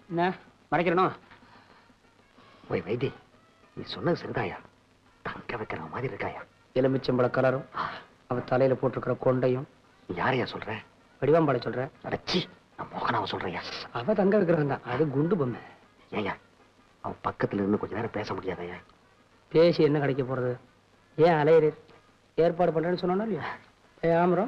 என்ன மறைக்கிறனோ போய் வைத்தி நீ சொன்னது சரிதாயா தங்க வைக்கிற மாதிரி இருக்காயா எலுமிச்சம்பழ கலரும் அவ தலையில போட்டிருக்கிற கொண்டையும் நீ யாரையா சொல்ற வடிவாம்பாளை சொல்ற அடச்சி நான் மோகனாவை சொல்றையா அவ தங்க விக்கிரகம் தான் அது குண்டு பொம்மை ஏயா அவன் பக்கத்துல இருந்து கொஞ்ச நேரம் பேச முடியாதயா பேசி என்ன கிடைக்க போறது ஏன் அலையிறீர் ஏற்பாடு பண்றேன்னு சொன்னா இல்லையா ஏ ஆமரம்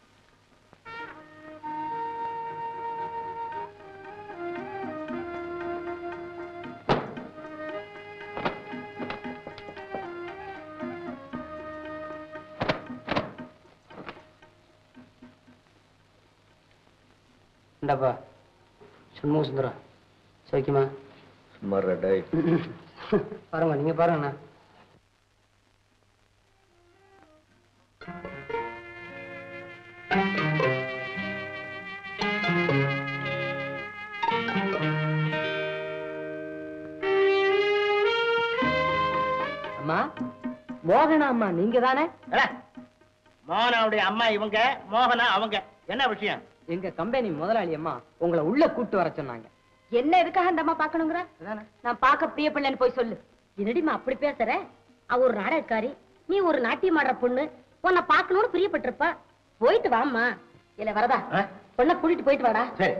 இந்தாப்பா சண்முக சுந்தரம் சௌக்கியமா மரடை பாருங்க நீங்க பாருங்கண்ணா அம்மா மோகனா அம்மா நீங்க தானே மோகனாவுடைய அம்மா இவங்க மோகனா அவங்க என்ன விஷயம் எங்க கம்பெனி முதலாளி அம்மா உங்களை உள்ள கூட்டு வர சொன்னாங்க என்ன எதுக்காக அந்த அம்மா பாக்கணுங்கிற நான் பார்க்க பிரிய பிள்ளைன்னு போய் சொல்லு என்னடிமா அப்படி பேசுற அவ ஒரு நாடகக்காரி நீ ஒரு நாட்டியம் ஆடுற பொண்ணு உன்னை பார்க்கணும்னு பிரியப்பட்டிருப்பா போயிட்டு வாம்மா இல்ல வரதா பொண்ணை கூட்டிட்டு போயிட்டு வாடா சரி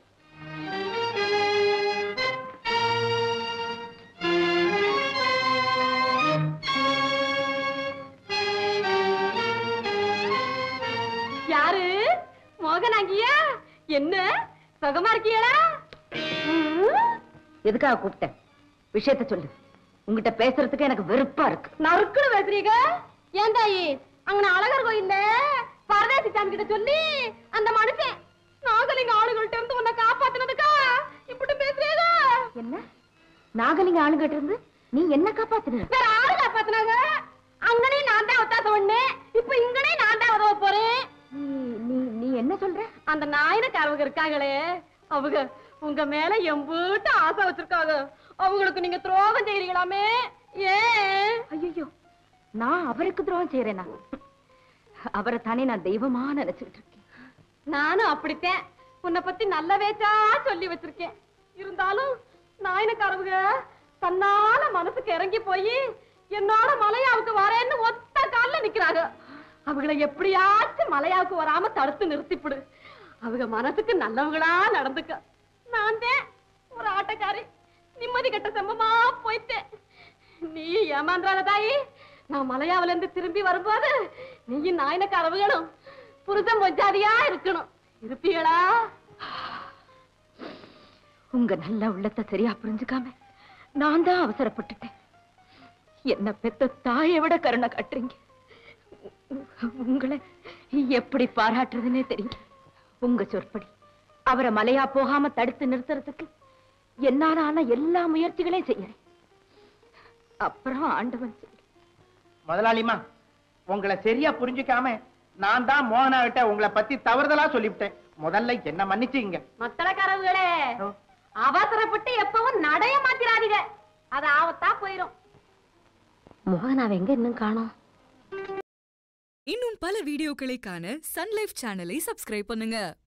யாரு மோகனாங்கியா என்ன சுகமா இருக்கியடா எதுக்காக கூப்பிட்டேன் விஷயத்த சொல்லு உங்ககிட்ட பேசுறதுக்கு எனக்கு வெறுப்பா இருக்கு நறுக்குன்னு பேசுறீங்க ஏன் தாயி அங்க அழகர் கோயில்ல பரதேசி சாமி கிட்ட சொல்லி அந்த மனுஷன் நாகலிங்க ஆளுகள்ட்ட இருந்து உன்னை காப்பாத்தினதுக்கா இப்படி பேசுறீங்க என்ன நாகலிங்க ஆளுகிட்ட இருந்து நீ என்ன காப்பாத்தின வேற ஆளு காப்பாத்தினாங்க அங்கனே நான் தான் ஒத்தாச ஒண்ணு இப்ப இங்கனே நான் தான் உதவ போறேன் நீ நீ என்ன சொல்ற அந்த நாயனக்காரவங்க இருக்காங்களே அவங்க உங்க மேல எம்பூட்டு ஆசை வச்சிருக்காங்க அவங்களுக்கு நீங்க துரோகம் செய்றீங்களாமே ஏன் ஐயோ நான் அவருக்கு துரோகம் செய்யறேனா அவரை தானே நான் தெய்வமா நினைச்சுக்கிட்டு இருக்கேன் நானும் அப்படித்தேன் உன்னை பத்தி நல்ல வேச்சா சொல்லி வச்சிருக்கேன் இருந்தாலும் நாயனக்காரவங்க தன்னால மனசுக்கு இறங்கி போய் என்னோட மலையாவுக்கு வரேன்னு ஒத்த கால்ல நிக்கிறாங்க அவங்கள எப்படியாச்சும் மலையாவுக்கு வராம தடுத்து நிறுத்திப்பிடு அவங்க மனசுக்கு நல்லவங்களா நடந்துக்க நான் தான் ஒரு ஆட்டக்காரி நிம்மதி கட்ட செம்மமா போயிட்டேன் நீ ஏமாந்தால தாயி நான் மலையாவில இருந்து திரும்பி வரும்போது நீயும் நாயனக்காரவுகளும் புருஷன் பொஞ்சாதியா இருக்கணும் இருப்பீங்களா உங்க நல்ல உள்ளத்தை சரியா புரிஞ்சுக்காம நான் தான் அவசரப்பட்டுட்டேன் என்ன பெத்த தாயை விட கருணை காட்டுறீங்க உ- உங்களை எப்படி பாராட்டுறதுன்னே தெரியல உங்க சொற்படி அவரை மலையா போகாம தடுத்து நிறுத்துறதுக்கு என்னால ஆன எல்லா முயற்சிகளையும் செய்யறேன் அப்புறம் ஆண்டவன் செய்யறேன். முதலாளிமா உங்களை சரியா புரிஞ்சுக்காம நான் தான் மோகனா கிட்ட உங்களை பத்தி தவறுதலா சொல்லிவிட்டேன் முதல்ல என்ன மன்னிச்சுங்க மத்தளக்காரவுகளே அவசரப்பட்டு எப்பவும் நடைய மாத்திராதீங்க அது ஆபத்தா போயிரும் மோகனாவை எங்க இன்னும் காணோம் இன்னும் பல வீடியோக்களை காண சன்லைஃப் சேனலை சப்ஸ்கிரைப் பண்ணுங்க